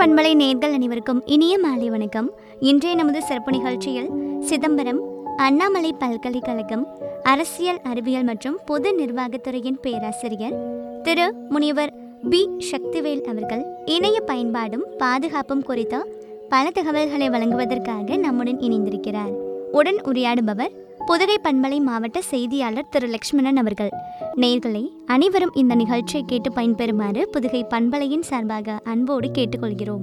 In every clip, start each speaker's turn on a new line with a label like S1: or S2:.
S1: பண்பலை நேர்கள் அனைவருக்கும் இனிய மாலை வணக்கம் இன்றைய நமது சிறப்பு நிகழ்ச்சியில் சிதம்பரம் அண்ணாமலை பல்கலைக்கழகம் அரசியல் அறிவியல் மற்றும் பொது நிர்வாகத்துறையின் பேராசிரியர் திரு முனிவர் பி சக்திவேல் அவர்கள் இணைய பயன்பாடும் பாதுகாப்பும் குறித்த பல தகவல்களை வழங்குவதற்காக நம்முடன் இணைந்திருக்கிறார் உடன் உரையாடுபவர் புதுகை பண்பலை மாவட்ட செய்தியாளர் திரு லக்ஷ்மணன் அவர்கள் நேயர்களே அனைவரும் இந்த நிகழ்ச்சியை கேட்டு பயன்பெறுமாறு புதுகை பண்பலையின் சார்பாக அன்போடு கேட்டுக்கொள்கிறோம்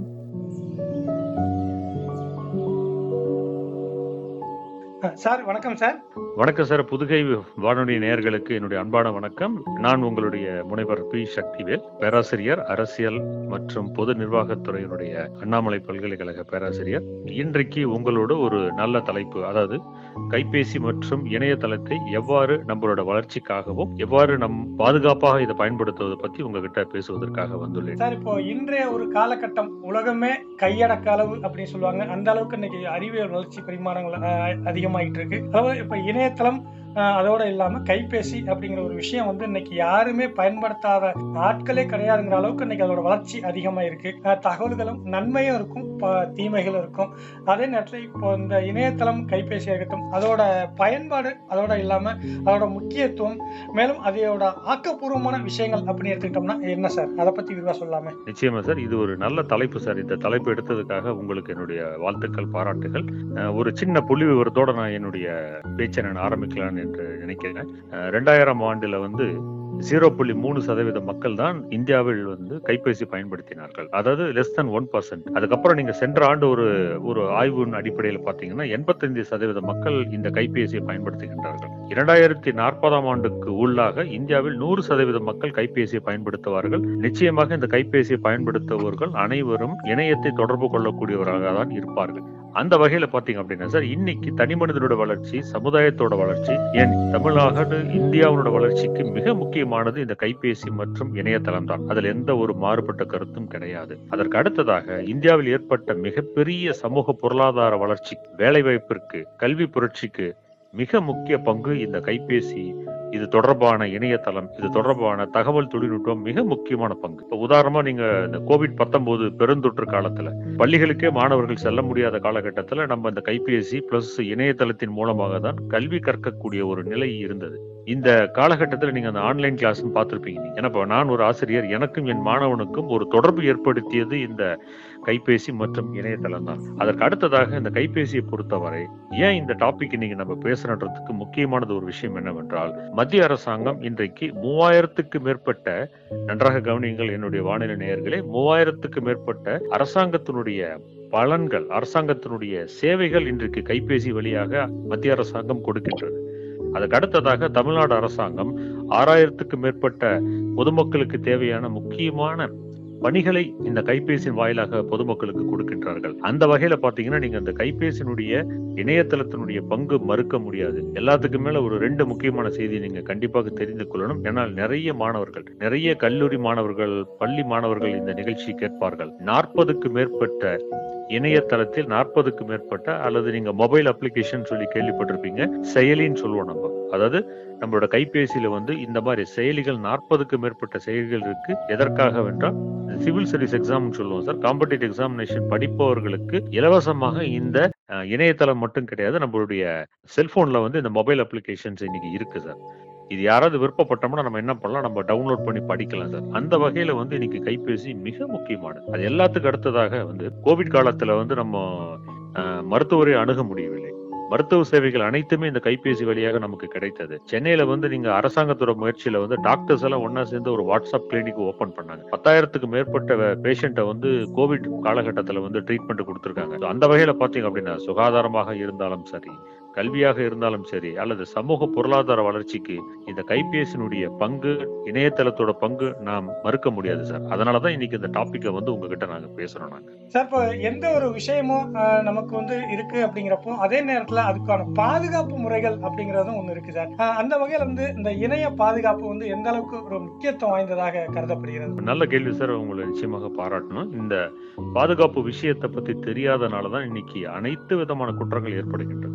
S2: சார் வணக்கம் சார்
S3: வணக்கம் சார் புதுகை வானொலி நேயர்களுக்கு என்னுடைய அன்பான வணக்கம் நான் உங்களுடைய முனைவர் பி சக்திவேல் பேராசிரியர் அரசியல் மற்றும் பொது நிர்வாகத்துறையினுடைய அண்ணாமலை பல்கலைக்கழக பேராசிரியர் இன்றைக்கு உங்களோட ஒரு நல்ல தலைப்பு அதாவது கைபேசி மற்றும் இணையதளத்தை எவ்வாறு நம்மளோட வளர்ச்சிக்காகவும் எவ்வாறு நம் பாதுகாப்பாக இதை பயன்படுத்துவதை பத்தி உங்ககிட்ட பேசுவதற்காக வந்துள்ளேன்
S2: சார் இப்போ இன்றைய ஒரு காலகட்டம் உலகமே கையடக்க அளவு அப்படின்னு சொல்லுவாங்க அந்த அளவுக்கு இன்னைக்கு அறிவியல் வளர்ச்சி பரிமாணங்கள் அஹ், அதிகமாயிட்டு இருக்கு அதாவது இப்போ இணையதளம் அஹ், அதோட இல்லாம கைபேசி அப்படிங்கிற ஒரு விஷயம் வந்து இன்னைக்கு யாருமே பயன்படுத்தாத ஆட்களே கிடையாதுங்கிற அளவுக்கு இன்னைக்கு அதோட வளர்ச்சி அதிகமா இருக்கு அஹ், தகவல்களும் நன்மையும் இருக்கும் ப- தீமைகளும் இருக்கும் அதே நேரத்தில் இப்போ இந்த இணையதளம் கைபேசி இருக்கட்டும் அதோட பயன்பாடு அதோட இல்லாம அதோட முக்கியத்துவம் மேலும் அதோட ஆக்கப்பூர்வமான விஷயங்கள் அப்படின்னு எடுத்துக்கிட்டோம்னா என்ன சார் அதை பத்தி விரிவா சொல்லாமே
S3: நிச்சயமா சார் இது ஒரு நல்ல தலைப்பு சார் இந்த தலைப்பு எடுத்ததுக்காக உங்களுக்கு என்னுடைய வாழ்த்துக்கள் பாராட்டுகள் அஹ், ஒரு சின்ன புள்ளி விவரத்தோட நான் என்னுடைய பேச்சை நான் ஆரம்பிக்கலாம் என்று நினைக்கிறேன் அஹ், ரெண்டாயிரம் ஆண்டுல வந்து ஜீரோ புள்ளி மூணு சதவீத மக்கள் தான் இந்தியாவில் வந்து கைபேசி பயன்படுத்தினார்கள் அதாவது லெஸ் than ஒன் பர்சன்ட் அதுக்கப்புறம் நீங்க சென்ற ஆண்டு ஒரு ஒரு ஆய்வின் அடிப்படையில் பாத்தீங்கன்னா எண்பத்தைந்து சதவீத மக்கள் இந்த கைபேசியை பயன்படுத்துகின்றார்கள் இரண்டாயிரத்தி நாற்பதாம் ஆண்டுக்கு உள்ளாக இந்தியாவில் நூறு சதவீத மக்கள் கைபேசியை பயன்படுத்துவார்கள் நிச்சயமாக இந்த கைபேசியை பயன்படுத்துபவர்கள் அனைவரும் இணையத்தை தொடர்பு கொள்ளக்கூடியவராக தான் இருப்பார்கள் அந்த வகையில பாத்தீங்க அப்படின்னா சார் இன்னைக்கு தனி மனிதனோட வளர்ச்சி சமுதாயத்தோட வளர்ச்சி ஏன் தமிழ்நாடு இந்தியாவோட வளர்ச்சிக்கு மிக முக்கியமானது இந்த கைபேசி மற்றும் இணையதளம் தான் அதுல எந்த ஒரு மாறுபட்ட கருத்தும் கிடையாது அதற்கு அடுத்ததாக இந்தியாவில் ஏற்பட்ட மிகப்பெரிய சமூக பொருளாதார வளர்ச்சி வேலைவாய்ப்பிற்கு கல்வி புரட்சிக்கு மிக முக்கிய பங்கு இந்த கைபேசி இது தொடர்பான இணையதளம் இது தொடர்பான தகவல் தொழில்நுட்பம் மிக முக்கியமான பங்கு இப்ப உதாரணமா நீங்க இந்த கோவிட் பத்தொன்பது பெருந்தொற்று காலத்துல பள்ளிகளுக்கே மாணவர்கள் செல்ல முடியாத காலகட்டத்துல நம்ம இந்த கைபேசி பிளஸ் இணையதளத்தின் மூலமாக தான் கல்வி கற்கக்கூடிய ஒரு நிலை இருந்தது இந்த காலகட்டத்துல நீங்க அந்த ஆன்லைன் கிளாஸ் பார்த்திருப்பீங்க நீங்க ஏன்னா இப்ப நான் ஒரு ஆசிரியர் எனக்கும் என் மாணவனுக்கும் ஒரு தொடர்பு ஏற்படுத்தியது இந்த கைபேசி மற்றும் இணையதளம் தான் அதற்கு அடுத்ததாக இந்த கைபேசியை பொறுத்தவரை ஏன் இந்த டாபிக் இன்னைக்கு நம்ம பேசுறதுக்கு முக்கியமானது ஒரு விஷயம் என்னவென்றால் மத்திய அரசாங்கம் இன்றைக்கு மூவாயிரத்துக்கு மேற்பட்ட நன்றாக கவனியுங்கள் என்னுடைய வானிலை நேயர்களே மூவாயிரத்துக்கு மேற்பட்ட அரசாங்கத்தினுடைய பலன்கள் அரசாங்கத்தினுடைய சேவைகள் இன்றைக்கு கைபேசி வழியாக மத்திய அரசாங்கம் கொடுக்கின்றது அதுக்கு அடுத்ததாக தமிழ்நாடு அரசாங்கம் ஆறாயிரத்துக்கு மேற்பட்ட பொதுமக்களுக்கு தேவையான முக்கியமான பணிகளை இந்த கைபேசியின் வாயிலாக பொதுமக்களுக்கு கொடுக்கின்றார்கள் அந்த வகையில பாத்தீங்கன்னா நீங்க அந்த கைபேசியினுடைய இணையதளத்தினுடைய பங்கு மறுக்க முடியாது எல்லாத்துக்கும் மேல ஒரு ரெண்டு முக்கியமான செய்தி நீங்க கண்டிப்பாக தெரிந்து கொள்ளணும் ஏன்னால் நிறைய மாணவர்கள் நிறைய கல்லூரி மாணவர்கள் பள்ளி மாணவர்கள் இந்த நிகழ்ச்சி கேட்பார்கள் நாற்பதுக்கு மேற்பட்ட இணையதளத்தில் நாற்பதுக்கு மேற்பட்ட அல்லது நீங்க மொபைல் அப்ளிகேஷன் சொல்லி கேள்விப்பட்டிருப்பீங்க செயலின்னு சொல்லுவோம் நம்ம அதாவது நம்மளோட கைபேசியில வந்து இந்த மாதிரி செயலிகள் நாற்பதுக்கு மேற்பட்ட செயலிகள் இருக்கு எதற்காக வென்றால் சிவில் சர்வீஸ் எக்ஸாம் சொல்லுவோம் சார் காம்படிட்டிவ் எக்ஸாமினேஷன் படிப்பவர்களுக்கு இலவசமாக இந்த அஹ், இணையதளம் மட்டும் கிடையாது நம்மளுடைய செல்போன்ல வந்து இந்த மொபைல் அப்ளிகேஷன்ஸ் இன்னைக்கு இருக்கு சார் இது யாராவது விருப்பப்பட்டோம்னா நம்ம என்ன பண்ணலாம் நம்ம டவுன்லோட் பண்ணி படிக்கலாம் சார் அந்த வகையில வந்து இன்னைக்கு கைபேசி மிக முக்கியமானது அது எல்லாத்துக்கும் அடுத்ததாக வந்து கோவிட் காலத்துல வந்து நம்ம அஹ், மருத்துவரை அணுக முடியவில்லை மருத்துவ சேவைகள் அனைத்துமே இந்த கைபேசி வழியாக நமக்கு கிடைத்தது சென்னையில வந்து நீங்க அரசாங்கத்தோட முயற்சியில வந்து டாக்டர்ஸ் எல்லாம் ஒன்னா சேர்ந்து ஒரு வாட்ஸ்அப் கிளினிக் ஓபன் பண்ணாங்க பத்தாயிரத்துக்கு மேற்பட்ட பேஷண்ட்டை வந்து கோவிட் காலகட்டத்துல வந்து ட்ரீட்மெண்ட் கொடுத்துருக்காங்க So, அந்த வகையில பாத்தீங்க அப்படின்னா சுகாதாரமாக இருந்தாலும் சரி கல்வியாக இருந்தாலும் சரி அல்லது சமூக பொருளாதார வளர்ச்சிக்கு இந்த கைபேசியினுடைய பங்கு இணையதளத்தோட பங்கு நாம் மறுக்க முடியாது சார் அதனாலதான் இன்னைக்கு இந்த டாபிக்கை வந்து உங்ககிட்ட நாங்க பேசுறோம் நாங்க
S2: சார் இப்போ எந்த ஒரு விஷயமும் அஹ், நமக்கு வந்து இருக்கு அப்படிங்கிறப்போ அதே நேரத்துல அதுக்கான பாதுகாப்பு முறைகள் அப்படிங்கறதும் ஒண்ணு இருக்கு சார் அஹ், அந்த வகையில வந்து இந்த இணைய பாதுகாப்பு வந்து எந்த அளவுக்கு ஒரு முக்கியத்துவம் வாய்ந்ததாக கருதப்படுகிறது
S3: நல்ல கேள்வி சார் உங்களை நிச்சயமாக பாராட்டணும் இந்த பாதுகாப்பு விஷயத்தை பத்தி தெரியாதனால தான் இன்னைக்கு அனைத்து விதமான குற்றங்கள் ஏற்படுகின்றது இந்த இணைய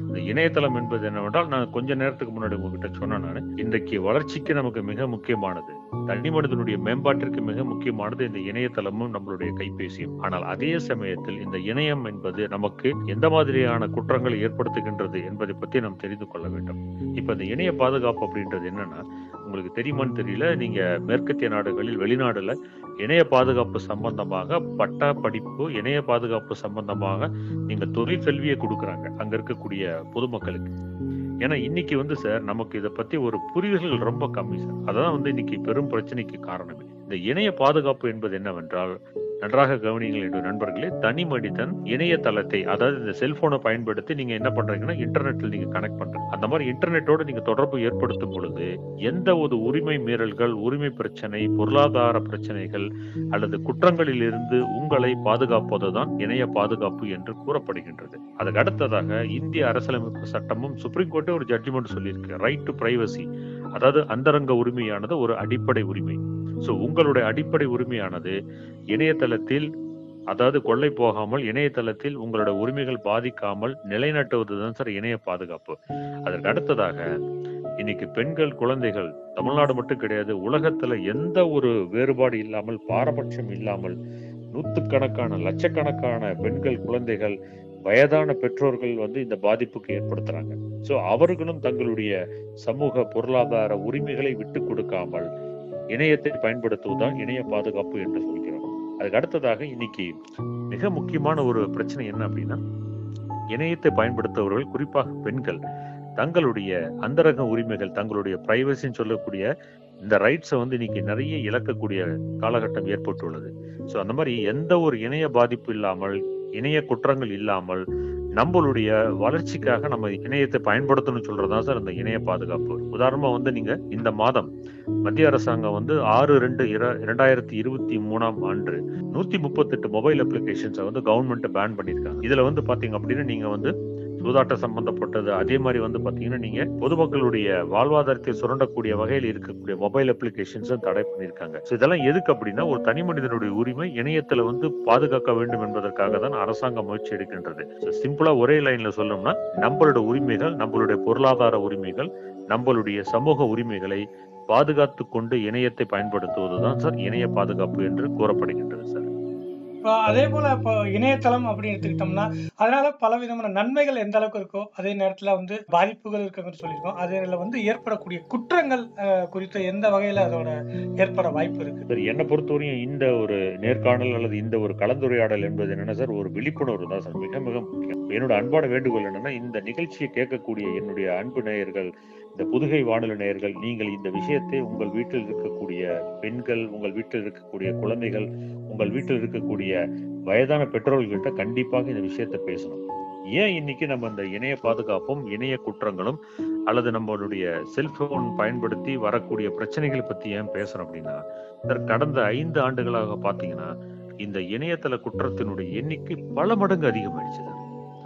S3: இணையதளம் என்பது என்னவென்றால் நான் கொஞ்ச நேரத்துக்கு முன்னாடி உங்ககிட்ட சொன்னேன் நான் இன்றைக்கு வளர்ச்சிக்கு நமக்கு மிக முக்கியமானது தனி மனிதனுடைய மேம்பாட்டிற்கு மிக முக்கியமானது இந்த இணையதளமும் நம்மளுடைய கைபேசியும் ஆனால் அதே சமயத்தில் இந்த இணையம் என்பது நமக்கு எந்த மாதிரியான குற்றங்களை ஏற்படுத்துகின்றது என்பதை பற்றி நாம் தெரிந்து கொள்ள வேண்டும் இப்ப இந்த இணைய பாதுகாப்பு அப்படின்றது என்னன்னா உங்களுக்கு தெரியுமான்னு தெரியல நீங்க மேற்கத்திய நாடுகளில் வெளிநாடுல இணைய பாதுகாப்பு சம்பந்தமாக பட்டா படிப்பு இணைய பாதுகாப்பு சம்பந்தமாக நீங்க தொழில் கல்வியை கொடுக்குறாங்க அங்க இருக்கக்கூடிய பொதுமக்களுக்கு ஏன்னா இன்னைக்கு வந்து சார் நமக்கு இதை பத்தி ஒரு புரிதல்கள் ரொம்ப கம்மி சார் அதான் வந்து இன்னைக்கு பெரும் பிரச்சனைக்கு காரணமே இந்த இணைய பாதுகாப்பு என்பது என்னவென்றால் நன்றாக கவனிங்கள் என்று நண்பர்களே தனி மனிதன் இணையதளத்தை அதாவது இந்த செல்போனை பயன்படுத்தி நீங்க என்ன பண்றீங்கன்னா இன்டர்நெட்ல நீங்க கனெக்ட் பண்றீங்க அந்த மாதிரி இன்டர்நெட்டோட நீங்க தொடர்பு ஏற்படுத்தும் பொழுது எந்த ஒரு உரிமை மீறல்கள் உரிமை பிரச்சனை பொருளாதார பிரச்சனைகள் அல்லது குற்றங்களில் இருந்து உங்களை பாதுகாப்பதுதான் இணைய பாதுகாப்பு என்று கூறப்படுகின்றது அதுக்கு அடுத்ததாக இந்திய அரசியலமைப்பு சட்டமும் சுப்ரீம் கோர்ட்டே ஒரு ஜட்ஜ்மெண்ட் சொல்லியிருக்கு ரைட் டு பிரைவசி அதாவது அந்தரங்க உரிமையானது ஒரு அடிப்படை உரிமை சோ உங்களுடைய அடிப்படை உரிமையானது இணையதளத்தில் அதாவது கொள்ளை போகாமல் இணையதளத்தில் உங்களோட உரிமைகள் பாதிக்காமல் நிலைநாட்டுவதுதான் சார் இணைய பாதுகாப்பு அதற்கு அடுத்ததாக இன்னைக்கு பெண்கள் குழந்தைகள் தமிழ்நாடு மட்டும் கிடையாது உலகத்துல எந்த ஒரு வேறுபாடு இல்லாமல் பாரபட்சம் இல்லாமல் நூத்துக்கணக்கான லட்சக்கணக்கான பெண்கள் குழந்தைகள் வயதான பெற்றோர்கள் வந்து இந்த பாதிப்புக்கு ஏற்படுத்துறாங்க சோ அவர்களும் தங்களுடைய சமூக பொருளாதார உரிமைகளை விட்டு கொடுக்காமல் இணையத்தை பயன்படுத்துவதுதான் இணைய பாதுகாப்பு என்று சொல்கிறோம் அதுக்கு அடுத்ததாக இன்னைக்கு மிக முக்கியமான ஒரு பிரச்சனை என்ன அப்படின்னா இணையத்தை பயன்படுத்துபவர்கள் குறிப்பாக பெண்கள் தங்களுடைய அந்தரங்க உரிமைகள் தங்களுடைய பிரைவசின்னு சொல்லக்கூடிய இந்த ரைட்ஸை வந்து இன்னைக்கு நிறைய இழக்கக்கூடிய காலகட்டம் ஏற்பட்டுள்ளது ஸோ அந்த மாதிரி எந்த ஒரு இணைய பாதிப்பு இல்லாமல் இணைய குற்றங்கள் இல்லாமல் நம்மளுடைய வளர்ச்சிக்காக நம்ம இணையத்தை பயன்படுத்தணும்னு சொல்றதுதான் சார் இந்த இணைய பாதுகாப்பு உதாரணமா வந்து நீங்க இந்த மாதம் மத்திய அரசாங்கம் வந்து ஆறு ரெண்டு இரண்டாயிரத்தி இருபத்தி மூணாம் ஆண்டு நூத்தி முப்பத்தெட்டு மொபைல் அப்ளிகேஷன்ஸை வந்து கவர்மெண்ட் பேன் பண்ணியிருக்காங்க இதுல வந்து பாத்தீங்க அப்படின்னா நீங்க வந்து சூதாட்ட சம்பந்தப்பட்டது அதே மாதிரி வந்து பாத்தீங்கன்னா நீங்க பொதுமக்களுடைய வாழ்வாதாரத்தை சுரண்டக்கூடிய வகையில் இருக்கக்கூடிய மொபைல் அப்ளிகேஷன்ஸ் தடை பண்ணியிருக்காங்க ஸோ இதெல்லாம் எதுக்கு அப்படின்னா ஒரு தனி மனிதனுடைய உரிமை இணையத்துல வந்து பாதுகாக்க வேண்டும் என்பதற்காக தான் அரசாங்கம் முயற்சி எடுக்கின்றது சிம்பிளா ஒரே லைன்ல சொல்லணும்னா நம்மளோட உரிமைகள் நம்மளுடைய பொருளாதார உரிமைகள் நம்மளுடைய சமூக உரிமைகளை பாதுகாத்து கொண்டு இணையத்தை பயன்படுத்துவதுதான் சார் இணைய பாதுகாப்பு என்று கூறப்படுகின்றது சார்
S2: இப்போ அதே போல இப்போ இணையதளம் அப்படின்னு எடுத்துக்கிட்டோம்னா அதனால பல விதமான நன்மைகள் எந்த அளவுக்கு இருக்கோ அதே நேரத்துல வந்து பாதிப்புகள் இருக்குன்னு சொல்லியிருக்கோம் அதுல வந்து ஏற்படக்கூடிய குற்றங்கள் அஹ், குறித்த எந்த வகையில அதோட ஏற்பட வாய்ப்பு இருக்கு
S3: சார் என்னை பொறுத்தவரையும் இந்த ஒரு நேர்காணல் அல்லது இந்த ஒரு கலந்துரையாடல் என்பது என்னன்னா சார் ஒரு விழிப்புணர்வு தான் சார் மிக மிக முக்கியம் என்னோட அன்பான வேண்டுகோள் என்னன்னா இந்த நிகழ்ச்சியை கேட்கக்கூடிய என்னுடைய அன்பு நேயர்கள் இந்த புதுகை வானொலி நேயர்கள் நீங்கள் இந்த விஷயத்தை உங்கள் வீட்டில் இருக்கக்கூடிய பெண்கள் உங்கள் வீட்டில் இருக்கக்கூடிய குழந்தைகள் உங்கள் வீட்டில் இருக்கக்கூடிய வயதான பெற்றோர்கள்கிட்ட கண்டிப்பாக இந்த விஷயத்தை பேசணும் ஏன் இன்னைக்கு நம்ம இந்த இணைய பாதுகாப்பும் இணைய குற்றங்களும் அல்லது நம்மளுடைய செல்போன் பயன்படுத்தி வரக்கூடிய பிரச்சனைகளை பத்தி ஏன் பேசுறோம் அப்படின்னா சார் கடந்த ஐந்து ஆண்டுகளாக பாத்தீங்கன்னா இந்த இணையதள குற்றத்தினுடைய எண்ணிக்கை பல மடங்கு அதிகமாயிடுச்சு சார்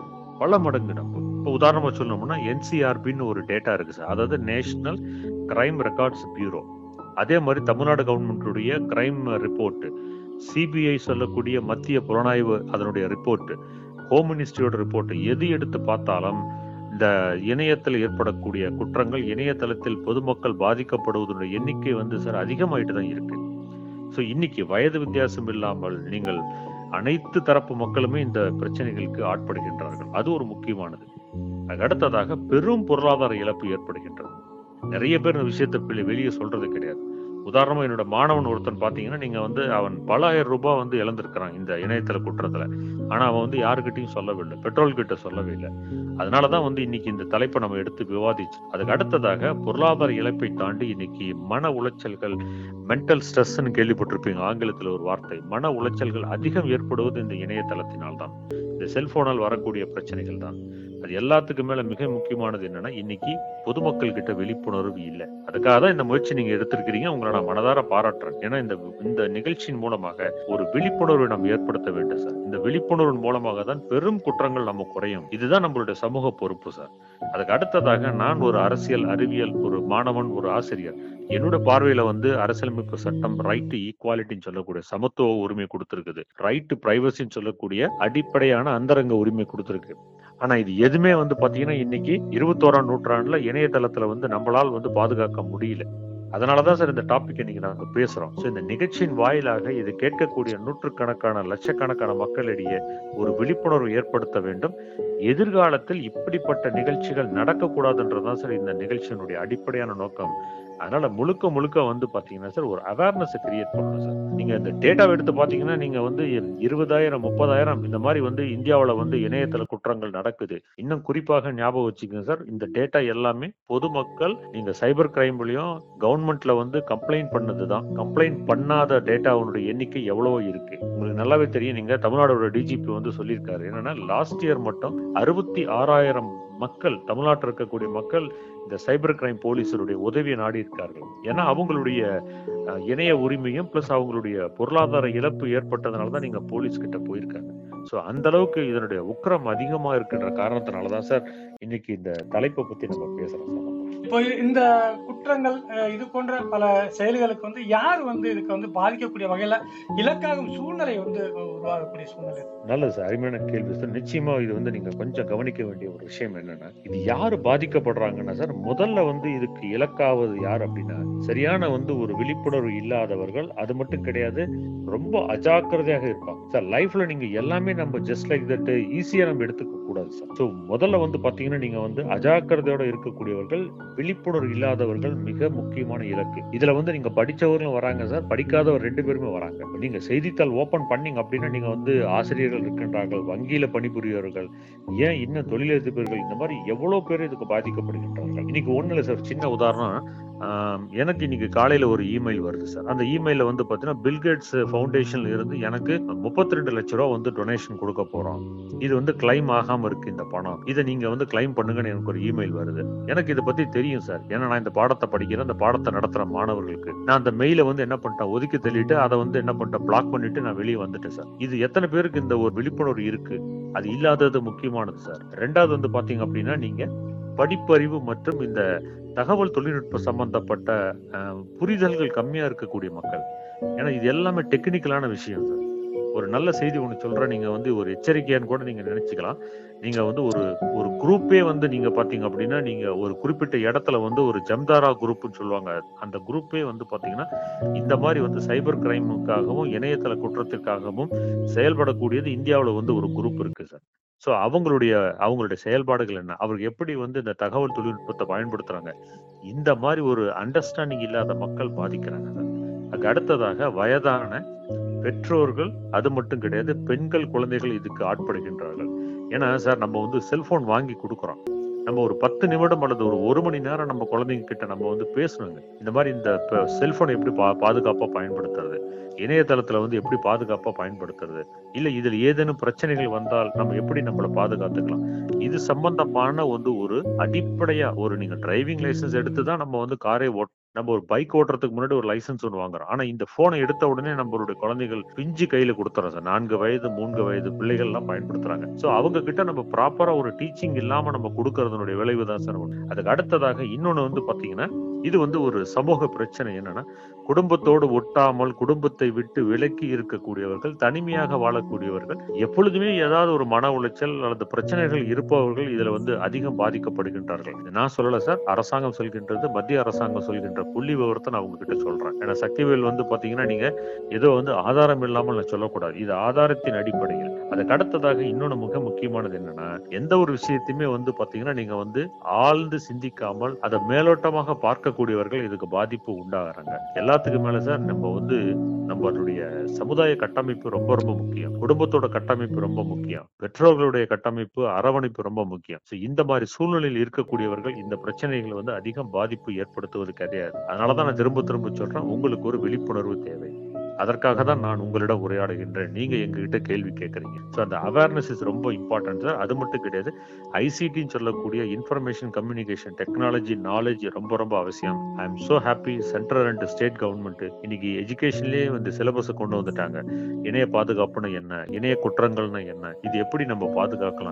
S3: பல மடங்கு நம்ம இப்போ உதாரணமா சொல்லணும்னா என்சிஆர்பின்னு ஒரு டேட்டா இருக்கு சார் அதாவது நேஷனல் கிரைம் ரெக்கார்ட்ஸ் பியூரோ அதே மாதிரி தமிழ்நாடு கவர்மெண்ட்டுடைய கிரைம் ரிப்போர்ட் சிபிஐ சொல்லக்கூடிய மத்திய புலனாய்வு அதனுடைய ரிப்போர்ட் ஹோம் மினிஸ்ட்ரியோட ரிப்போர்ட் எது எடுத்து பார்த்தாலும் இந்த இணையத்தில் ஏற்படக்கூடிய குற்றங்கள் இணையதளத்தில் பொதுமக்கள் பாதிக்கப்படுவதனுடைய எண்ணிக்கை வந்து சார் அதிகமாயிட்டு தான் இருக்கு ஸோ இன்னைக்கு வயது வித்தியாசம் இல்லாமல் நீங்கள் அனைத்து தரப்பு மக்களுமே இந்த பிரச்சனைகளுக்கு ஆட்படுகின்றார்கள் அது ஒரு முக்கியமானது அதுக்கு அடுத்ததாக பெரும் பொருளாதார இழப்பு ஏற்படுகின்றது நிறைய பேர் இந்த விஷயத்தை வெளி- வெளியே சொல்றது கிடையாது உதாரணமா என்னோட மாணவன் ஒருத்தன் பாத்தீங்கன்னா நீங்க வந்து அவன் பல ஆயிரம் ரூபாய் வந்து இழந்திருக்கிறான் இந்த இணையதள குற்றத்துல ஆனா அவன் வந்து யாருக்கிட்டையும் சொல்லவில்லை பெட்ரோல் கிட்ட சொல்லவே இல்லை அதனாலதான் வந்து இன்னைக்கு இந்த தலைப்பை நம்ம எடுத்து விவாதிச்சு அதுக்கு அடுத்ததாக பொருளாதார இழப்பை தாண்டி இன்னைக்கு மன உளைச்சல்கள் மென்டல் ஸ்ட்ரெஸ்ன்னு கேள்விப்பட்டிருப்பீங்க ஆங்கிலத்துல ஒரு வார்த்தை மன உளைச்சல்கள் அதிகம் ஏற்படுவது இந்த இணையதளத்தினால் தான் இந்த செல்போனால் வரக்கூடிய பிரச்சனைகள் தான் அது எல்லாத்துக்கும் மேல மிக முக்கியமானது என்னன்னா இன்னைக்கு பொதுமக்கள் கிட்ட விழிப்புணர்வு இல்லை அதுக்காக தான் இந்த முயற்சி நீங்க எடுத்திருக்கிறீங்க உங்களை நான் மனதார பாராட்டுறேன் ஏன்னா இந்த இந்த நிகழ்ச்சியின் மூலமாக ஒரு விழிப்புணர்வை நம்ம ஏற்படுத்த வேண்டும் சார் இந்த விழிப்புணர்வின் மூலமாக தான் பெரும் குற்றங்கள் நம்ம குறையும் இதுதான் நம்மளுடைய சமூக பொறுப்பு சார் அதுக்கு அடுத்ததாக நான் ஒரு அரசியல் அறிவியல் ஒரு மாணவன் ஒரு ஆசிரியர் என்னோட பார்வையில வந்து அரசியலமைப்பு சட்டம் ரைட் டு ஈக்குவாலிட்டின்னு சொல்லக்கூடிய சமத்துவ உரிமை கொடுத்திருக்குது ரைட் டு பிரைவசின்னு சொல்லக்கூடிய அடிப்படையான அந்தரங்க உரிமை கொடுத்திருக்கு ஆனா இது எதுவுமே வந்து பாத்தீங்கன்னா இன்னைக்கு இருபத்தோராம் நூற்றாண்டுல இணையதளத்துல வந்து நம்மளால் வந்து பாதுகாக்க முடியல அதனாலதான் சார் இந்த டாபிக் இன்னைக்கு நாங்க பேசுறோம் ஸோ இந்த நிகழ்ச்சியின் வாயிலாக இது கேட்கக்கூடிய நூற்றுக்கணக்கான லட்சக்கணக்கான மக்களிடையே ஒரு விழிப்புணர்வு ஏற்படுத்த வேண்டும் எதிர்காலத்தில் இப்படிப்பட்ட நிகழ்ச்சிகள் நடக்கக்கூடாதுன்றதுதான் சார் இந்த நிகழ்ச்சியினுடைய அடிப்படையான நோக்கம் அதனால முழுக்க முழுக்க வந்து பாத்தீங்கன்னா சார் ஒரு அவேர்னஸ் கிரியேட் பண்ணணும் சார் நீங்க இந்த டேட்டாவை எடுத்து பாத்தீங்கன்னா நீங்க வந்து இருபதாயிரம் முப்பதாயிரம் இந்த மாதிரி வந்து இந்தியாவுல வந்து இணையதள குற்றங்கள் நடக்குது இன்னும் குறிப்பாக ஞாபகம் வச்சுக்கோங்க சார் இந்த டேட்டா எல்லாமே பொதுமக்கள் நீங்க சைபர் கிரைம்லயும் கவர்மெண்ட்ல வந்து கம்ப்ளைண்ட் பண்ணதுதான் கம்ப்ளைண்ட் பண்ணாத டேட்டாவுடைய எண்ணிக்கை எவ்வளவோ இருக்கு உங்களுக்கு நல்லாவே தெரியும் நீங்க தமிழ்நாடோட டிஜிபி வந்து சொல்லியிருக்காரு என்னன்னா லாஸ்ட் இயர் மட்டும் அறுபத்தி ஆறாயிரம் மக்கள் தமிழ்நாட்டில் இருக்கக்கூடிய மக்கள் இந்த சைபர் கிரைம் போலீஸருடைய உதவியை நாடி இருக்கார்கள் ஏன்னா அவங்களுடைய அஹ், இணைய உரிமையும் பிளஸ் அவங்களுடைய பொருளாதார இழப்பு ஏற்பட்டதுனால தான் நீங்க போலீஸ் கிட்ட போயிருக்காங்க ஸோ அந்த அளவுக்கு இதனுடைய உக்கிரம் அதிகமா இருக்கின்ற காரணத்தினால தான் சார் இன்னைக்கு இந்த தலைப்பை பத்தி நம்ம பேசுறோம் சார்
S2: இப்போ இந்த குற்றங்கள் அஹ், இது போன்ற பல செயல்களுக்கு வந்து யார் வந்து இதுக்கு வந்து பாதிக்கக்கூடிய வகையில இலக்காகும் சூழ்நிலை வந்து உருவாகக்கூடிய சூழ்நிலை
S3: நல்லது சார் அருமையான கேள்வி சார் நிச்சயமா இது வந்து நீங்க கொஞ்சம் கவனிக்க வேண்டிய ஒரு விஷயம் என்னன்னா இது யாரு பாதிக்கப்படுறாங்கன்னா சார் முதல்ல வந்து இதுக்கு இலக்காவது யார் அப்படின்னா சரியான வந்து ஒரு விழிப்புணர்வு இல்லாதவர்கள் அது மட்டும் கிடையாது ரொம்ப அஜாக்கிரதையாக இருப்பாங்க சார் லைஃப்ல நீங்க எல்லாமே நம்ம ஜஸ்ட் லைக் தட் ஈஸியா நம்ம எடுத்துக்க கூடாது சார் ஸோ முதல்ல வந்து பாத்தீங்கன்னா நீங்க வந்து அஜாக்கிரதையோட இருக்கக்கூடியவர்கள் விழிப்புணர்வு இல்லாதவர்கள் மிக முக்கியமான இலக்கு இதுல வந்து நீங்க படிச்சவர்களும் வராங்க சார் படிக்காதவர் ரெண்டு பேருமே வராங்க இப்ப நீங்க செய்தித்தாள் ஓபன் பண்ணீங்க அப்படின்னா நீங்க வந்து ஆசிரியர்கள் இருக்கின்றார்கள் வங்கியில பணிபுரியவர்கள் ஏன் இன்னும் தொழிலதிபர்கள் இந்த மாதிரி எவ்வளவு பேர் இதுக்கு பாதிக்கப்படுகின்றார்கள் இன்னைக்கு ஒண்ணு இல்லை சார் சின்ன உதாரணம் ஆம், எனக்கு இன்னைக்கு காலையில ஒரு இமெயில் வருது சார் அந்த இமெயில வந்து பாத்தீங்கன்னா பில்கேட்ஸ் ஃபவுண்டேஷன்ல இருந்து எனக்கு முப்பத்தி ரெண்டு லட்ச ரூபா வந்து டொனேஷன் கொடுக்க போறோம் இது வந்து கிளைம் ஆகாம இருக்கு இந்த பணம் இதை நீங்க வந்து கிளைம் பண்ணுங்கன்னு எனக்கு ஒரு இமெயில் வருது எனக்கு இதை பத்தி தெரியும் சார் ஏன்னா நான் இந்த பாடத்தை படிக்கிறேன் இந்த பாடத்தை நடத்துற மாணவர்களுக்கு நான் அந்த மெயிலை வந்து என்ன பண்ணிட்டேன் ஒதுக்கி தள்ளிட்டு அதை வந்து என்ன பண்ணிட்டேன் பிளாக் பண்ணிட்டு நான் வெளியே வந்துட்டேன் சார் இது எத்தனை பேருக்கு இந்த ஒரு விழிப்புணர்வு இருக்கு அது இல்லாதது முக்கியமானது சார் ரெண்டாவது வந்து பாத்தீங்க அப்படின்னா நீங்க படிப்பறிவு மற்றும் இந்த தகவல் தொழில்நுட்ப சம்பந்தப்பட்ட அஹ், புரிதல்கள் கம்மியா இருக்கக்கூடிய மக்கள் ஏன்னா இது எல்லாமே டெக்னிக்கலான விஷயம் சார் ஒரு நல்ல செய்தி ஒன்று சொல்றேன் நீங்க வந்து ஒரு எச்சரிக்கையான்னு கூட நீங்க நினைச்சுக்கலாம் நீங்க வந்து ஒரு ஒரு குரூப்பே வந்து நீங்க பாத்தீங்க அப்படின்னா நீங்க ஒரு குறிப்பிட்ட இடத்துல வந்து ஒரு ஜம்தாரா குரூப்னு சொல்லுவாங்க அந்த குரூப்பே வந்து பாத்தீங்கன்னா இந்த மாதிரி வந்து சைபர் கிரைமுக்காகவும் இணையதள குற்றத்திற்காகவும் செயல்படக்கூடியது இந்தியாவுல வந்து ஒரு குரூப் இருக்கு சார் ஸோ அவங்களுடைய அவங்களுடைய செயல்பாடுகள் என்ன அவர்கள் எப்படி வந்து இந்த தகவல் தொழில்நுட்பத்தை பயன்படுத்துறாங்க இந்த மாதிரி ஒரு அண்டர்ஸ்டாண்டிங் இல்லாத மக்கள் பாதிக்கிறாங்க சார் அதுக்கு அடுத்ததாக வயதான பெற்றோர்கள் அது மட்டும் கிடையாது பெண்கள் குழந்தைகள் இதுக்கு ஆட்படுகின்றார்கள் ஏன்னா சார் நம்ம வந்து செல்போன் வாங்கி கொடுக்குறோம் நம்ம ஒரு பத்து நிமிடம் அல்லது ஒரு ஒரு மணி நேரம் நம்ம குழந்தைங்க கிட்ட நம்ம வந்து பேசணுங்க இந்த மாதிரி இந்த செல்போனை எப்படி பா பாதுகாப்பா பயன்படுத்துறது இணையதளத்துல வந்து எப்படி பாதுகாப்பா பயன்படுத்துறது இல்ல இதுல ஏதேனும் பிரச்சனைகள் வந்தால் நம்ம எப்படி நம்மளை பாதுகாத்துக்கலாம் இது சம்பந்தமான வந்து ஒரு அடிப்படையா ஒரு நீங்க டிரைவிங் லைசென்ஸ் எடுத்து தான் நம்ம வந்து காரை ஓட் நம்ம ஒரு பைக் ஓட்டுறதுக்கு முன்னாடி ஒரு லைசென்ஸ் ஒன்று வாங்குறோம் ஆனா இந்த போனை எடுத்த உடனே நம்மளுடைய குழந்தைகள் பிஞ்சு கையில கொடுத்துறோம் சார் நான்கு வயது மூன்று வயது பிள்ளைகள் எல்லாம் பயன்படுத்துறாங்க சோ அவங்க கிட்ட நம்ம ப்ராப்பரா ஒரு டீச்சிங் இல்லாம நம்ம கொடுக்கறதுனுடைய விளைவு தான் சார் ஒண்ணு. அதுக்கு அடுத்ததாக இன்னொன்னு வந்து பாத்தீங்கன்னா இது வந்து ஒரு சமூக பிரச்சனை என்னன்னா குடும்பத்தோடு ஒட்டாமல் குடும்பத்தை விட்டு விலக்கி இருக்கக்கூடியவர்கள் தனிமையாக வாழக்கூடியவர்கள் எப்பொழுதுமே ஏதாவது ஒரு மன உளைச்சல் அல்லது பிரச்சனைகள் இருப்பவர்கள் இதுல வந்து அதிகம் பாதிக்கப்படுகின்றார்கள் இது நான் சொல்லல சார் அரசாங்கம் சொல்கின்றது மத்திய அரசாங்கம் சொல்கின்ற புள்ளி விவரத்தை நான் உங்ககிட்ட சொல்றேன் ஏன்னா சக்திவேல் வந்து பாத்தீங்கன்னா நீங்க ஏதோ வந்து ஆதாரம் இல்லாமல் நான் சொல்லக்கூடாது இது ஆதாரத்தின் அடிப்படையில் அதுக்கு அடுத்ததாக இன்னொன்னு மிக முக்கியமானது என்னன்னா எந்த ஒரு விஷயத்தையுமே வந்து பாத்தீங்கன்னா நீங்க வந்து ஆழ்ந்து சிந்திக்காமல் அதை மேலோட்டமாக பார்க்கக்கூடியவர்கள் இதுக்கு பாதிப்பு உண்டாகிறாங்க எல்லாத்துக்கும் மேல சார் நம்ம வந்து நம்மளுடைய சமுதாய கட்டமைப்பு ரொம்ப ரொம்ப முக்கியம் குடும்பத்தோட கட்டமைப்பு ரொம்ப முக்கியம் பெற்றோர்களுடைய கட்டமைப்பு அரவணைப்பு ரொம்ப முக்கியம் So, இந்த மாதிரி சூழ்நிலையில் இருக்கக்கூடியவர்கள் இந்த பிரச்சனைகளை வந்து அதிகம் பாதிப்பு ஏற்படுத்துவது கிடையாது அதனாலதான் நான் திரும்ப திரும்ப சொல்றேன் உங்களுக்கு ஒரு விழிப்புணர்வு தேவை அதற்காக தான் நான் உங்களிடம் உரையாடுகின்றேன் நீங்க எங்ககிட்ட கேள்வி கேட்கறீங்க ஸோ அந்த அவேர்னஸ் இஸ் ரொம்ப இம்பார்ட்டன்ட் சார் அது மட்டும் கிடையாது ஐசிடின்னு சொல்லக்கூடிய இன்ஃபர்மேஷன் கம்யூனிகேஷன் டெக்னாலஜி நாலேஜ் ரொம்ப ரொம்ப அவசியம் I am so happy central and state government இன்னைக்கு எஜுகேஷன்லயே வந்து சிலபஸ் கொண்டு வந்துட்டாங்க இணைய பாதுகாப்புன்னு என்ன இணைய குற்றங்கள்னு என்ன இது எப்படி நம்ம பாதுகாக்கலாம்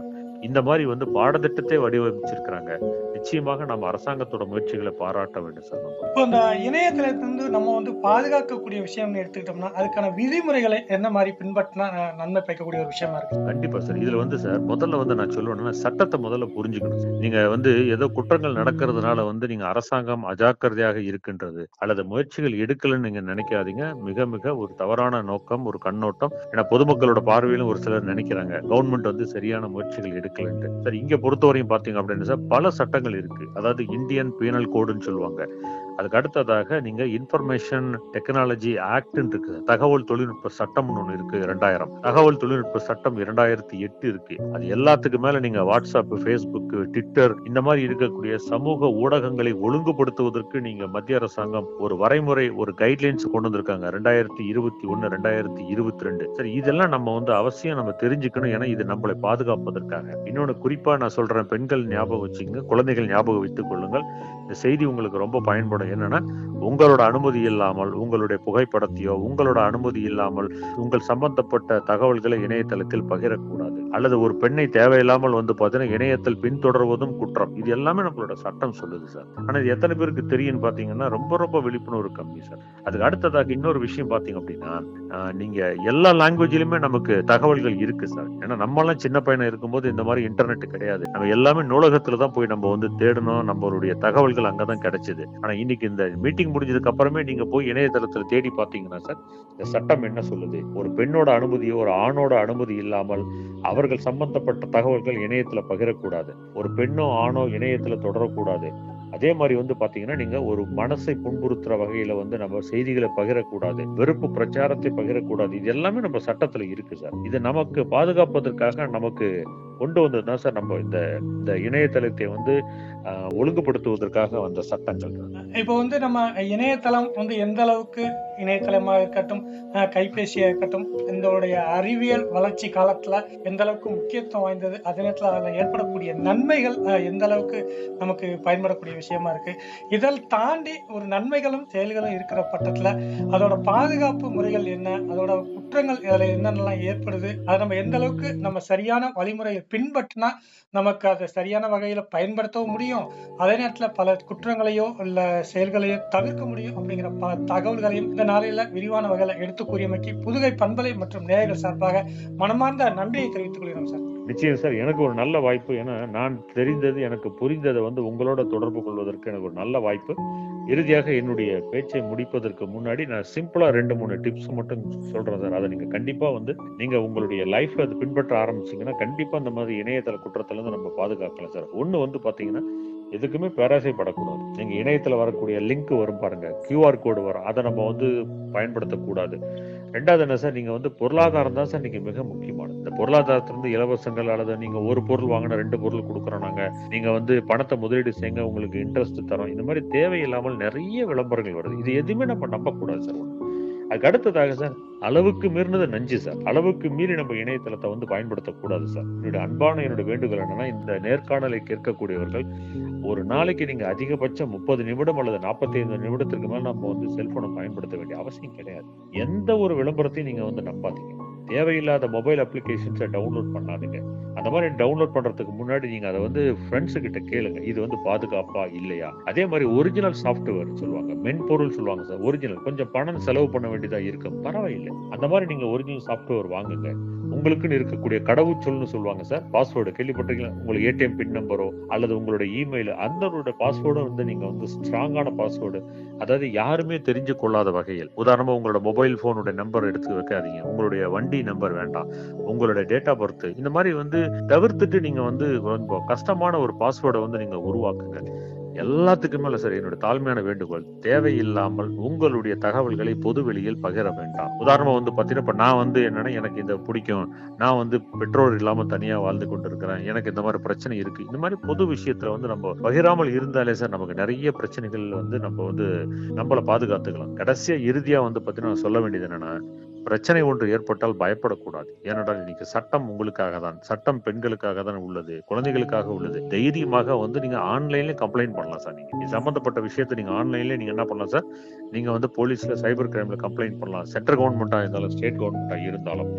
S3: இந்த மாதிரி வந்து பாடத்திட்டத்தை வடிவமைச்சிருக்கிறாங்க நிச்சயமாக நம்ம அரசாங்கத்தோட முயற்சிகளை பாராட்ட வேண்டும் சார் நம்ம
S2: இப்போ இந்த இணையத்திலிருந்து நம்ம வந்து பாதுகாக்கக்கூடிய விஷயம்னு எடுத்துக்கிட்டோம்னா அதுக்கான விதிமுறைகளை என்ன மாதிரி பின்பற்றினா அஹ், நன்மை பயக்கக்கூடிய ஒரு விஷயமா இருக்கு
S3: கண்டிப்பா சார் இதுல வந்து சார் முதல்ல வந்து நான் சொல்லணும்னா சட்டத்தை முதல்ல புரிஞ்சுக்கணும் சார். நீங்க வந்து ஏதோ குற்றங்கள் நடக்கிறதுனால வந்து நீங்க அரசாங்கம் அஜாக்கிரதையாக இருக்கின்றது அல்லது முயற்சிகள் எடுக்கலன்னு நீங்க நினைக்காதீங்க மிக மிக ஒரு தவறான நோக்கம் ஒரு கண்ணோட்டம் ஏன்னா பொதுமக்களோட பார்வையிலும் ஒரு சிலர் நினைக்கிறாங்க கவர்மெண்ட் வந்து சரியான முயற்சிகள் எடுக்கலன்ட்டு சார் இங்க பொறுத்தவரையும் பாத்தீங்க அப்படின்னு சார் பல சட்டங்கள் இருக்கு அதாவது இந்தியன் பீனல் கோடுன்னு சொல்லுவாங்க அதுக்கு அடுத்ததாக நீங்க இன்ஃபர்மேஷன் டெக்னாலஜி ஆக்ட் இருக்கு தகவல் தொழில்நுட்ப சட்டம் ஒன்று இருக்கு இரண்டாயிரம் தகவல் தொழில்நுட்ப சட்டம் இரண்டாயிரத்தி எட்டு இருக்கு அது எல்லாத்துக்கு மேல நீங்க வாட்ஸ்அப் ஃபேஸ்புக் ட்விட்டர் இந்த மாதிரி இருக்கக்கூடிய சமூக ஊடகங்களை ஒழுங்குபடுத்துவதற்கு நீங்க மத்திய அரசாங்கம் ஒரு வரைமுறை ஒரு கைட்லைன்ஸ் கொண்டு வந்திருக்காங்க ரெண்டாயிரத்தி இருபத்தி ஒன்னு ரெண்டாயிரத்தி இருபத்தி ரெண்டு சரி இதெல்லாம் நம்ம வந்து அவசியம் நம்ம தெரிஞ்சுக்கணும் ஏன்னா இது நம்மளை பாதுகாப்பதற்காக இன்னொன்னு குறிப்பா நான் சொல்றேன் பெண்கள் ஞாபகம் வச்சுங்க குழந்தைகள் ஞாபகம் வைத்துக் கொள்ளுங்கள் இந்த செய்தி உங்களுக்கு ரொம்ப பயன்படும் என்னன்னா உங்களோட அனுமதி இல்லாமல் உங்களுடைய புகைப்படத்தையோ உங்களோட அனுமதி இல்லாமல் உங்கள் சம்பந்தப்பட்ட தகவல்களை இணையதளத்தில் பகிரக்கூடாது அல்லது ஒரு பெண்ணை தேவையில்லாமல் வந்து பார்த்தீங்கன்னா இணையத்தில் பின்தொடர்வதும் குற்றம் இது எல்லாமே நம்மளோட சட்டம் சொல்லுது சார் ஆனா இது எத்தனை பேருக்கு தெரியும்னு பாத்தீங்கன்னா ரொம்ப ரொம்ப விழிப்புணர்வு கம்மி சார் அதுக்கு அடுத்ததாக இன்னொரு விஷயம் பாத்தீங்க அப்படின்னா ஆஹ், நீங்க எல்லா லாங்குவேஜ்லயுமே நமக்கு தகவல்கள் இருக்கு சார் ஏன்னா நம்மலாம் சின்ன பையனா இருக்கும்போது இந்த மாதிரி இன்டர்நெட் கிடையாது நம்ம எல்லாமே நூலகத்துல தான் போய் நம்ம வந்து தேடணும் நம்மளுடைய தகவல்கள் அங்கதான் கிடைச்சது ஆனா இன்னைக்கு இந்த மீட்டிங் முடிஞ்சதுக்கு அப்புறமே நீங்க போய் இணையதளத்துல தேடி பாத்தீங்கன்னா சார் இந்த சட்டம் என்ன சொல்லுது ஒரு பெண்ணோட அனுமதியோ ஒரு ஆணோட அனுமதி இல்லாமல் அவர்கள் சம்பந்தப்பட்ட தகவல்கள் இணையத்துல பகிரக்கூடாது ஒரு பெண்ணோ ஆணோ இணையத்துல தொடரக்கூடாது அதே மாதிரி வந்து பாத்தீங்கன்னா நீங்க ஒரு மனசை புண்புறுத்துற வகையில வந்து நம்ம செய்திகளை பகிரக்கூடாது வெறுப்பு பிரச்சாரத்தை பகிரக்கூடாது இது எல்லாமே நம்ம சட்டத்துல இருக்கு சார் இது நமக்கு பாதுகாப்பதற்காக நமக்கு கொண்டு வந்ததுதான் சார் நம்ம இந்த இந்த இணையதளத்தை வந்து ஆஹ், ஒழுங்குபடுத்துவதற்காக வந்த சட்டங்கள்
S2: இப்போ வந்து நம்ம இணையதளம் வந்து எந்த அளவுக்கு இணையதளமாக இருக்கட்டும் அஹ், கைபேசியா இருக்கட்டும் இதோடைய அறிவியல் வளர்ச்சி காலத்துல எந்த அளவுக்கு முக்கியத்துவம் வாய்ந்தது அதே நேரத்தில் அதில் ஏற்படக்கூடிய நன்மைகள் அஹ், எந்த அளவுக்கு நமக்கு பயன்படக்கூடிய விஷயமா இருக்கு இதில் தாண்டி ஒரு நன்மைகளும் செயல்களும் இருக்கிற பட்சத்துல அதோட பாதுகாப்பு முறைகள் என்ன அதோட குற்றங்கள் அதில் என்னென்னலாம் ஏற்படுது அதை நம்ம எந்த அளவுக்கு நம்ம சரியான வழிமுறையை பின்பற்றினா நமக்கு அதை சரியான வகையில பயன்படுத்தவும் முடியும் அதே நேரத்துல பல குற்றங்களையோ இல்ல செயல்களையோ தவிர்க்க முடியும் அப்படிங்கிற பல தகவல்களையும் இந்த நாளில விரிவான வகையில எடுத்து கூறியமைக்கு புதுகை பண்பலை மற்றும் நேயர்கள் சார்பாக மனமார்ந்த நன்றியை தெரிவித்துக் கொள்கிறோம் சார்
S3: நிச்சயம் சார் எனக்கு ஒரு நல்ல வாய்ப்பு ஏன்னா நான் தெரிந்தது எனக்கு புரிந்ததை வந்து உங்களோட தொடர்பு கொள்வதற்கு எனக்கு ஒரு நல்ல வாய்ப்பு இறுதியாக என்னுடைய பேச்சை முடிப்பதற்கு முன்னாடி நான் சிம்பிளா ரெண்டு மூணு டிப்ஸ் மட்டும் சொல்றேன் சார் அதை நீங்க கண்டிப்பா வந்து நீங்க உங்களுடைய லைஃப்ல அது பின்பற்ற ஆரம்பிச்சீங்கன்னா கண்டிப்பா இந்த மாதிரி இணையதள குற்றத்துல இருந்து நம்ம பாதுகாக்கலாம் சார் ஒண்ணு வந்து பாத்தீங்கன்னா எதுக்குமே பேராசைப்படக்கூடாது நீங்க இணையத்துல வரக்கூடிய லிங்க் வரும் பாருங்க கியூஆர் கோடு வரும் அதை நம்ம வந்து பயன்படுத்தக்கூடாது ரெண்டாவது என்ன சார் நீங்க வந்து பொருளாதாரம் தான் சார் நீங்க மிக முக்கியமானது இந்த பொருளாதாரத்திலிருந்து இலவசங்கள் அல்லது நீங்க ஒரு பொருள் வாங்கினா ரெண்டு பொருள் கொடுக்குறோம் நாங்க நீங்க வந்து பணத்தை முதலீடு செய்யுங்க உங்களுக்கு இன்ட்ரெஸ்ட் தரோம் இந்த மாதிரி தேவையில்லாமல் நிறைய விளம்பரங்கள் வருது இது எதுவுமே நம்ம நம்பக்கூடாது சார் அதுக்கு அடுத்ததாக சார் அளவுக்கு மீறினது நஞ்சு சார் அளவுக்கு மீறி நம்ம இணையதளத்தை வந்து பயன்படுத்தக்கூடாது சார் என்னுடைய அன்பான என்னுடைய வேண்டுகோள் என்னன்னா இந்த நேர்காணலை கேட்கக்கூடியவர்கள் ஒரு நாளைக்கு நீங்க அதிகபட்சம் முப்பது நிமிடம் அல்லது 45 நிமிடத்திற்கு மேல நம்ம வந்து செல்போனை பயன்படுத்த வேண்டிய அவசியம் கிடையாது எந்த ஒரு விளம்பரத்தையும் நீங்க வந்து நம்பாதீங்க தேவையில்லாத மொபைல் அப்ளிகேஷன்ஸை டவுன்லோட் பண்ணாதீங்க அந்த மாதிரி டவுன்லோட் பண்றதுக்கு முன்னாடி நீங்க அதை வந்து ஃப்ரெண்ட்ஸ் கிட்ட கேளுங்க இது வந்து பாதுகாப்பா இல்லையா அதே மாதிரி ஒரிஜினல் சாஃப்ட்வேர் சொல்லுவாங்க மென்பொருள் சொல்லுவாங்க சார் ஒரிஜினல் கொஞ்சம் பணம் செலவு பண்ண வேண்டியதா இருக்கும் பரவாயில்லை அந்த மாதிரி நீங்க ஒரிஜினல் சாஃப்ட்வேர் வாங்குங்க உங்களுக்குன்னு இருக்கக்கூடிய கடவுச்சொல்னு சொல்லுவாங்க சார் பாஸ்வேர்டு கேள்விப்பட்டிருக்கீங்களா உங்களுக்கு ஏடிஎம் பின் நம்பரோ அல்லது உங்களோட இமெயில் அந்த பாஸ்வேர்டும் வந்து நீங்க வந்து ஸ்ட்ராங்கான பாஸ்வேர்டு அதாவது யாருமே தெரிஞ்சு கொள்ளாத வகையில் உதாரணமா உங்களோட மொபைல் போனோட நம்பர் எடுத்து வைக்காதீங்க உங்களுடைய வண்டி நம்பர் வேண்டாம் உங்களோட டேட் ஆஃப் பர்த் இந்த மாதிரி வந்து தவிர்த்துட்டு நீங்க வந்து ரொம்ப கஷ்டமான ஒரு பாஸ்வேர்டை வந்து நீங்க உருவாக்குங்க எல்லாத்துக்கும் மேல சார் என்னோட தாழ்மையான வேண்டுகோள் தேவையில்லாமல் உங்களுடைய தகவல்களை பொது வெளியில் பகிர வேண்டாம் உதாரணமா வந்து பாத்தீங்கன்னா இப்ப நான் வந்து என்னன்னா எனக்கு இந்த பிடிக்கும் நான் வந்து பெற்றோர் இல்லாம தனியா வாழ்ந்து கொண்டிருக்கிறேன் எனக்கு இந்த மாதிரி பிரச்சனை இருக்கு இந்த மாதிரி பொது விஷயத்துல வந்து நம்ம பகிராமல் இருந்தாலே சார் நமக்கு நிறைய பிரச்சனைகள் வந்து நம்ம வந்து நம்மளை பாதுகாத்துக்கலாம் கடைசியா இறுதியா வந்து பாத்தீங்கன்னா நான் சொல்ல வேண்டியது என்னன்னா பிரச்சனை ஒன்று ஏற்பட்டால் பயப்படக்கூடாது ஏனென்றால் இன்னைக்கு சட்டம் உங்களுக்காக தான் சட்டம் பெண்களுக்காக தான் உள்ளது குழந்தைகளுக்காக உள்ளது தைரியமாக வந்து நீங்க ஆன்லைன்ல கம்ப்ளைண்ட் பண்ணலாம் சார் நீங்க இது சம்பந்தப்பட்ட விஷயத்தை நீங்க ஆன்லைன்ல நீங்க என்ன பண்ணலாம் சார் நீங்க வந்து போலீஸ்ல சைபர் கிரைம்ல கம்ப்ளைண்ட் பண்ணலாம் சென்ட்ரல் கவர்மெண்டா இருந்தாலும் ஸ்டேட் கவர்மெண்டா இருந்தாலும்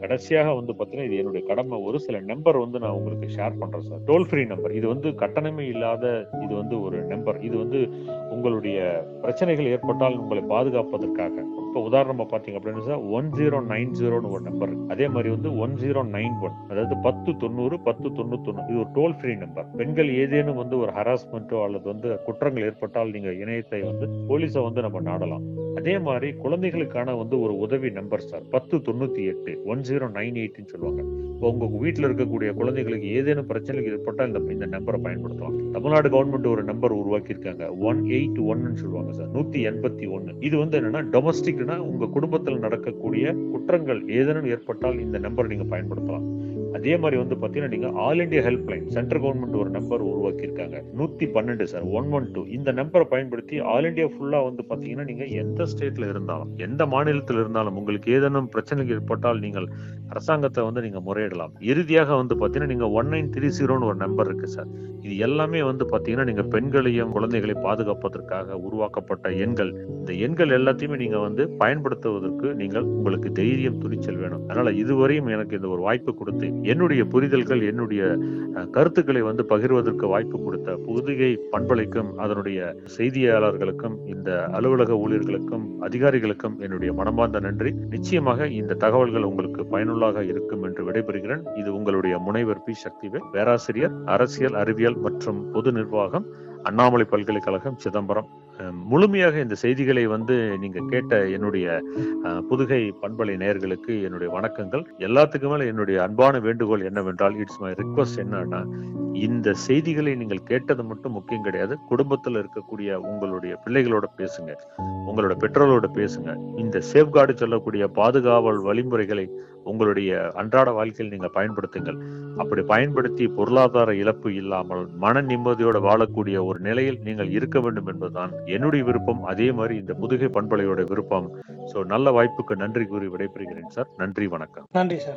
S3: கடைசியாக வந்து பாத்தீங்கன்னா இது என்னுடைய கடமை ஒரு சில நம்பர் வந்து நான் உங்களுக்கு ஷேர் பண்றேன் சார் டோல் ஃப்ரீ நம்பர் இது வந்து கட்டணமே இல்லாத இது வந்து ஒரு நம்பர் இது வந்து உங்களுடைய பிரச்சனைகள் ஏற்பட்டால் உங்களை பாதுகாப்பதற்காக இப்போ உதாரணமா பாத்தீங்க அப்படின்னு சார் ஒன் ஜீரோ நைன் ஜீரோன்னு ஒரு நம்பர் இருக்கு. அதே மாதிரி வந்து ஒன் ஜீரோ நைன் ஒன் அதாவது பத்து தொண்ணூறு பத்து தொண்ணூத்தொன்னு இது ஒரு டோல் ஃப்ரீ நம்பர் பெண்கள் ஏதேனும் வந்து ஒரு ஹராஸ்மெண்ட்டோ அல்லது வந்து குற்றங்கள் ஏற்பட்டால் நீங்க இணையத்தை வந்து போலீஸை வந்து நம்ம நாடலாம் அதே மாதிரி குழந்தைகளுக்கான வந்து ஒரு உதவி நம்பர் சார் பத்து தொண்ணூத்தி எட்டு ஒன் ஜீரோ நைன் எயிட்னு சொல்லுவாங்க இப்போ உங்க வீட்டில் இருக்கக்கூடிய குழந்தைகளுக்கு ஏதேனும் பிரச்சனைகள் ஏற்பட்டால் இந்த இந்த நம்பரை பயன்படுத்தலாம் தமிழ்நாடு கவர்மெண்ட் ஒரு நம்பர் உருவாக்கி இருக்காங்க ஒன் எயிட் ஒன்னு சொல்லுவாங்க சார் நூத்தி எண்பத்தி ஒன்னு இது வந்து என்னன்னா டொமஸ்டிக்னா உங்க குடும்பத்தில் நடக்கக்கூடிய குற்றங்கள் ஏதேனும் ஏற்பட்டால் இந்த நம்பர் நீங்க பயன்படுத்தலாம் அதே மாதிரி வந்து பாத்தீங்கன்னா நீங்க all India help line central government ஒரு நம்பர் உருவாக்கி இருக்காங்க நூத்தி பன்னெண்டு சார் ஒன் ஒன் டூ இந்த நம்பரை பயன்படுத்தி ஆல் இந்தியா ஃபுல்லா வந்து பாத்தீங்கன்னா நீங்க எந்த ஸ்டேட்ல இருந்தாலும் எந்த மாநிலத்தில் இருந்தாலும் உங்களுக்கு ஏதேனும் பிரச்சனைகள் ஏற்பட்டால் நீங்கள் அரசாங்கத்தை வந்து நீங்க முறையிடலாம் இறுதியாக வந்து பாத்தீங்கன்னா நீங்க ஒன் நைன் த்ரீ ஜீரோன்னு ஒரு நம்பர் இருக்கு சார் இது எல்லாமே வந்து பாத்தீங்கன்னா நீங்க பெண்களையும் குழந்தைகளை பாதுகாப்பதற்காக உருவாக்கப்பட்ட எண்கள் இந்த எண்கள் எல்லாத்தையுமே நீங்க வந்து பயன்படுத்துவதற்கு நீங்கள் உங்களுக்கு தைரியம் துணிச்சல் வேணும் அதனால இதுவரையும் எனக்கு இந்த ஒரு வாய்ப்பு கொடுத்து என்னுடைய புரிதல்கள் என்னுடைய அஹ், கருத்துக்களை வந்து பகிர்வதற்கு வாய்ப்பு கொடுத்த புதுகை பண்பலைக்கும் அதனுடைய செய்தியாளர்களுக்கும் இந்த அலுவலக ஊழியர்களுக்கும் அதிகாரிகளுக்கும் என்னுடைய மனமார்ந்த நன்றி நிச்சயமாக இந்த தகவல்கள் உங்களுக்கு பயனுள்ளாக இருக்கும் என்று விடைபெறுகிறேன் இது உங்களுடைய முனைவர் பி சக்திவேல் பேராசிரியர் அரசியல் அறிவியல் மற்றும் பொது நிர்வாகம் அண்ணாமலை பல்கலைக்கழகம் சிதம்பரம் அஹ், முழுமையாக இந்த செய்திகளை வந்து நீங்க கேட்ட என்னுடைய அஹ், புதுகை பண்பலை நேயர்களுக்கு என்னுடைய வணக்கங்கள் எல்லாத்துக்கும் மேல என்னுடைய அன்பான வேண்டுகோள் என்னவென்றால் இட்ஸ் மை ரிக்வஸ்ட் என்னன்னா இந்த செய்திகளை நீங்கள் கேட்டது மட்டும் முக்கியம் கிடையாது குடும்பத்துல இருக்கக்கூடிய உங்களுடைய பிள்ளைகளோட பேசுங்க உங்களோட பெற்றோரோட பேசுங்க இந்த சேஃப்கார்டு சொல்லக்கூடிய பாதுகாவல் வழிமுறைகளை உங்களுடைய அன்றாட வாழ்க்கையில் நீங்கள் பயன்படுத்துங்கள் அப்படி பயன்படுத்தி பொருளாதார இழப்பு இல்லாமல் மன நிம்மதியோட வாழக்கூடிய ஒரு நிலையில் நீங்கள் இருக்க வேண்டும் என்பதுதான் என்னுடைய விருப்பம் அதே மாதிரி இந்த முதுகை பண்பலையோட விருப்பம் சோ நல்ல வாய்ப்புக்கு நன்றி கூறி விடைபெறுகிறேன் சார் நன்றி வணக்கம்
S2: நன்றி சார்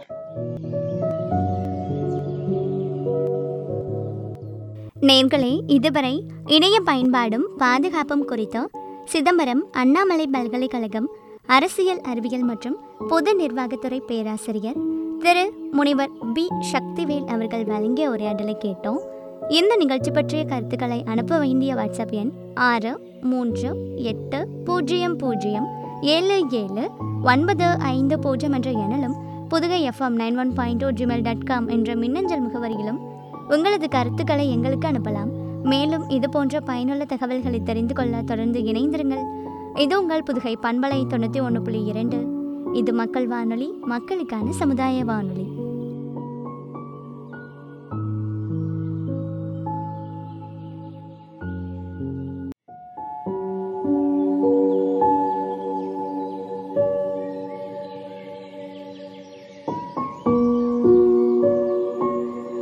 S1: நேர்களே இதுவரை இணைய பயன்பாடும் பாதுகாப்பும் குறித்து சிதம்பரம் அண்ணாமலை பல்கலைக்கழகம் அரசியல் அறிவியல் மற்றும் பொது நிர்வாகத்துறை பேராசிரியர் திரு முனிவர் பி சக்திவேல் அவர்கள் வழங்கிய உரையாடலை கேட்டோம் இந்த நிகழ்ச்சி பற்றிய கருத்துக்களை அனுப்ப வேண்டிய வாட்ஸ்அப் எண் ஆறு மூன்று எட்டு பூஜ்ஜியம் பூஜ்ஜியம் ஏழு ஏழு ஒன்பது ஐந்து பூஜ்ஜியம் என்ற எண்ணிலும் Pudugai FM nine one point two Gmail dot com என்ற மின்னஞ்சல் முகவரியிலும் உங்களது கருத்துக்களை எங்களுக்கு அனுப்பலாம் மேலும் இது போன்ற பயனுள்ள தகவல்களை தெரிந்து கொள்ள தொடர்ந்து இணைந்திருங்கள் இது உங்கள் புதுகை பண்பலை தொண்ணூற்றி ஒன்று புள்ளி இரண்டு இது மக்கள் வானொலி மக்களுக்கான சமுதாய வானொலி